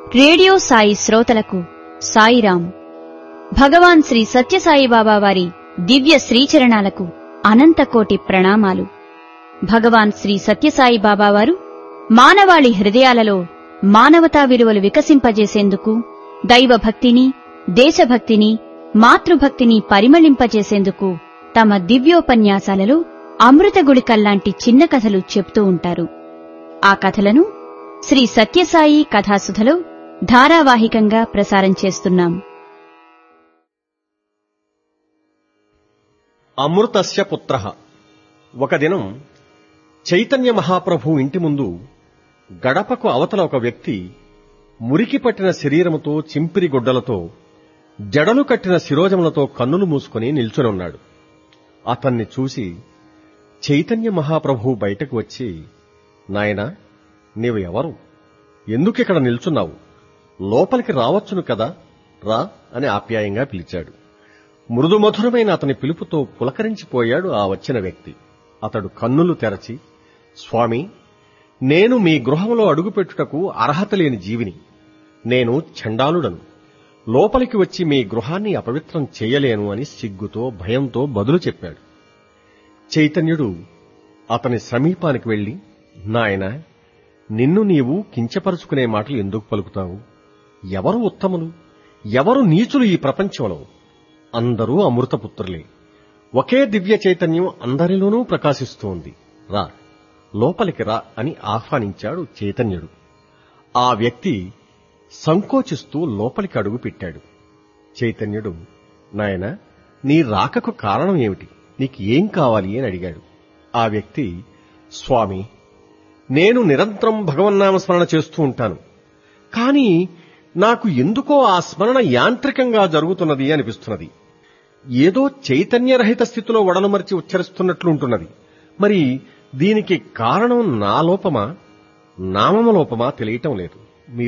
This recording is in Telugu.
రేడియో సాయి శ్రోతలకు సాయిరాం భగవాన్ శ్రీ సత్యసాయిబాబా వారి దివ్య శ్రీచరణాలకు అనంతకోటి ప్రణామాలు భగవాన్ శ్రీ సత్యసాయి బాబా వారు మానవాళి హృదయాలలో మానవతా విలువలు వికసింపజేసేందుకు దైవభక్తిని దేశభక్తిని మాతృభక్తిని పరిమళింపజేసేందుకు తమ దివ్యోపన్యాసాలలో అమృత గుళికల్లాంటి చిన్న కథలు చెప్తూ ఉంటారు ఆ కథలను శ్రీ సత్యసాయి కథాసుధలో ధారావాహికంగా ప్రసారం చేస్తున్నాం అమృతస్య పుత్ర ఒక దినం చైతన్య మహాప్రభు ఇంటి ముందు గడపకు అవతల ఒక వ్యక్తి మురికి పట్టిన శరీరముతో చింపిరి గుడ్డలతో జడలు కట్టిన శిరోజములతో కన్నులు మూసుకుని నిల్చునున్నాడు అతన్ని చూసి చైతన్య మహాప్రభు బయటకు వచ్చి నాయనా నీవు ఎవరు ఎందుకిక్కడ నిల్చున్నావు లోపలికి రావచ్చును కదా రా అని ఆప్యాయంగా పిలిచాడు మృదుమధురమైన అతని పిలుపుతో పులకరించిపోయాడు ఆ వచ్చిన వ్యక్తి అతడు కన్నులు తెరచి స్వామి నేను మీ గృహంలో అడుగుపెట్టుటకు అర్హత లేని జీవిని నేను చండాలుడను లోపలికి వచ్చి మీ గృహాన్ని అపవిత్రం చేయలేను అని సిగ్గుతో భయంతో బదులు చెప్పాడు చైతన్యుడు అతని సమీపానికి వెళ్లి నాయన నిన్ను నీవు కించపరుచుకునే మాటలు ఎందుకు పలుకుతావు ఎవరు ఉత్తములు ఎవరు నీచులు ఈ ప్రపంచంలో అందరూ అమృతపుత్రులే ఒకే దివ్య చైతన్యం అందరిలోనూ ప్రకాశిస్తోంది రా లోపలికి రా అని ఆహ్వానించాడు చైతన్యుడు ఆ వ్యక్తి సంకోచిస్తూ లోపలికి అడుగు పెట్టాడు చైతన్యుడు నాయన నీ రాకకు కారణం ఏమిటి నీకు ఏం కావాలి అని అడిగాడు ఆ వ్యక్తి స్వామి నేను నిరంతరం భగవన్నామ స్మరణ చేస్తూ ఉంటాను కానీ నాకు ఎందుకో ఆ స్మరణ యాంత్రికంగా జరుగుతున్నది అనిపిస్తున్నది ఏదో చైతన్యరహిత స్థితిలో వడలుమరిచి ఉచ్చరిస్తున్నట్లు ఉంటున్నది మరి దీనికి కారణం నా లోపమా నామమ లోపమా తెలియటం లేదు